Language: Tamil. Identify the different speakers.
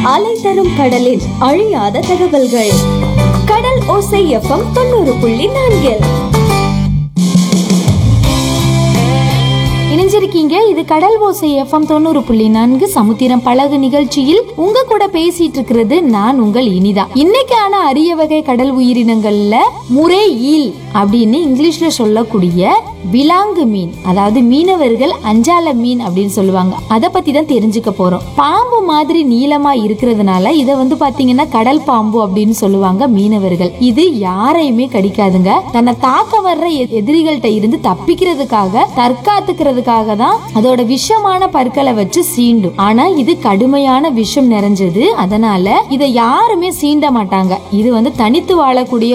Speaker 1: அலை தரும் கடலின் அழியாத தகவல்கள் கடல் ஓசை எஃப்எம் தொண்ணூறு புள்ளி நான்கில்
Speaker 2: இணைஞ்சிருக்கீங்க இது கடல் ஓசை எஃப்எம் தொண்ணூறு புள்ளி நான்கு சமுத்திரம் பழகு நிகழ்ச்சியில் உங்க கூட பேசிட்டு இருக்கிறது நான் உங்கள் இனிதா இன்னைக்கான அரிய வகை கடல் உயிரினங்கள்ல முறை ஈல் அப்படின்னு இங்கிலீஷ்ல சொல்லக்கூடிய விலாங்கு மீன் அதாவது மீனவர்கள் அஞ்சால மீன் அப்படின்னு சொல்லுவாங்க அதை பத்தி தான் தெரிஞ்சுக்க போறோம் பாம்பு மாதிரி நீளமா இருக்கிறதுனால இதை வந்து பாத்தீங்கன்னா கடல் பாம்பு அப்படின்னு சொல்லுவாங்க மீனவர்கள் இது யாரையுமே கடிக்காதுங்க தன்னை தாக்க வர்ற எ- எதிரிகள்ட்ட இருந்து தப்பிக்கிறதுக்காக தற்காத்துக்கிறதுக்காக தான் அதோட விஷமான பற்களை வச்சு சீண்டும் ஆனா இது கடுமையான விஷம் நிறைஞ்சது அதனால இதை யாருமே சீண்ட மாட்டாங்க இது வந்து தனித்து வாழக்கூடிய